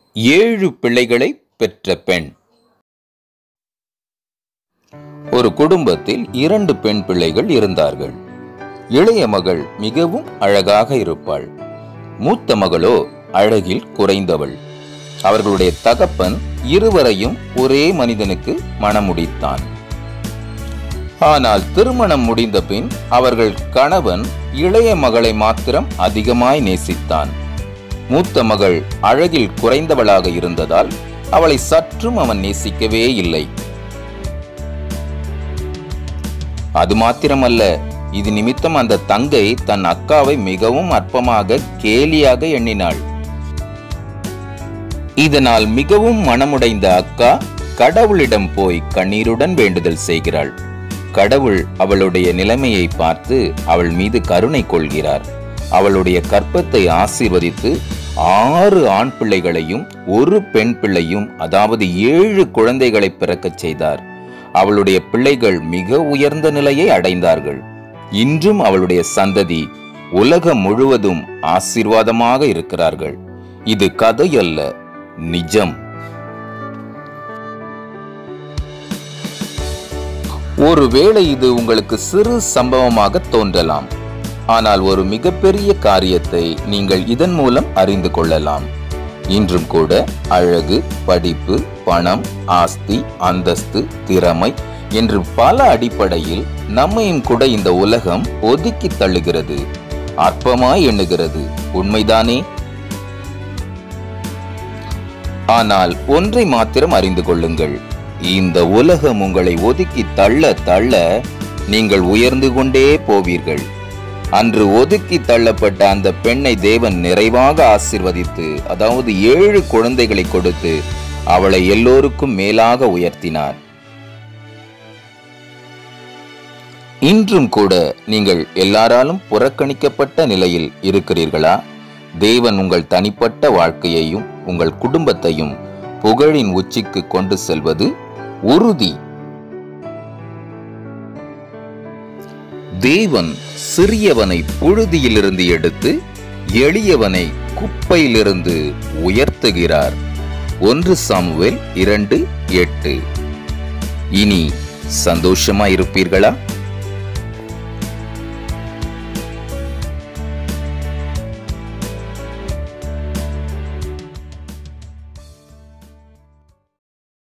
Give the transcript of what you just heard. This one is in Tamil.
ஏழு பிள்ளைகளை பெற்ற பெண் ஒரு குடும்பத்தில் இரண்டு பெண் பிள்ளைகள் இருந்தார்கள் இளைய மகள் மிகவும் அழகாக இருப்பாள் மூத்த மகளோ அழகில் குறைந்தவள் அவர்களுடைய தகப்பன் இருவரையும் ஒரே மனிதனுக்கு மணமுடித்தான் ஆனால் திருமணம் முடிந்த பின் அவர்கள் கணவன் இளைய மகளை மாத்திரம் அதிகமாய் நேசித்தான் மூத்த மகள் அழகில் குறைந்தவளாக இருந்ததால் அவளை சற்றும் அவன் நேசிக்கவே இல்லை அது மாத்திரமல்ல இது நிமித்தம் அந்த தங்கை தன் அக்காவை மிகவும் அற்பமாக கேலியாக எண்ணினாள் இதனால் மிகவும் மனமுடைந்த அக்கா கடவுளிடம் போய் கண்ணீருடன் வேண்டுதல் செய்கிறாள் கடவுள் அவளுடைய நிலைமையை பார்த்து அவள் மீது கருணை கொள்கிறார் அவளுடைய கற்பத்தை ஆசீர்வதித்து ஆறு ஆண் பிள்ளைகளையும் ஒரு பெண் பிள்ளையும் அதாவது ஏழு குழந்தைகளை பிறக்கச் செய்தார் அவளுடைய பிள்ளைகள் மிக உயர்ந்த நிலையை அடைந்தார்கள் இன்றும் அவளுடைய சந்ததி உலகம் முழுவதும் ஆசீர்வாதமாக இருக்கிறார்கள் இது கதை அல்ல நிஜம் ஒருவேளை இது உங்களுக்கு சிறு சம்பவமாக தோன்றலாம் ஆனால் ஒரு மிகப்பெரிய காரியத்தை நீங்கள் இதன் மூலம் அறிந்து கொள்ளலாம் இன்றும் கூட அழகு படிப்பு பணம் ஆஸ்தி அந்தஸ்து திறமை என்று பல அடிப்படையில் நம்மையும் கூட இந்த உலகம் ஒதுக்கி தள்ளுகிறது அற்பமாய் எண்ணுகிறது உண்மைதானே ஆனால் ஒன்றை மாத்திரம் அறிந்து கொள்ளுங்கள் இந்த உலகம் உங்களை ஒதுக்கி தள்ள தள்ள நீங்கள் உயர்ந்து கொண்டே போவீர்கள் அன்று ஒதுக்கி தள்ளப்பட்ட அந்த பெண்ணை தேவன் நிறைவாக ஆசிர்வதித்து அதாவது ஏழு குழந்தைகளை கொடுத்து அவளை எல்லோருக்கும் மேலாக உயர்த்தினார் இன்றும் கூட நீங்கள் எல்லாராலும் புறக்கணிக்கப்பட்ட நிலையில் இருக்கிறீர்களா தேவன் உங்கள் தனிப்பட்ட வாழ்க்கையையும் உங்கள் குடும்பத்தையும் புகழின் உச்சிக்கு கொண்டு செல்வது உறுதி தேவன் சிறியவனை புழுதியிலிருந்து எடுத்து எளியவனை குப்பையிலிருந்து உயர்த்துகிறார் ஒன்று சாமுவேல் இரண்டு எட்டு இனி சந்தோஷமா இருப்பீர்களா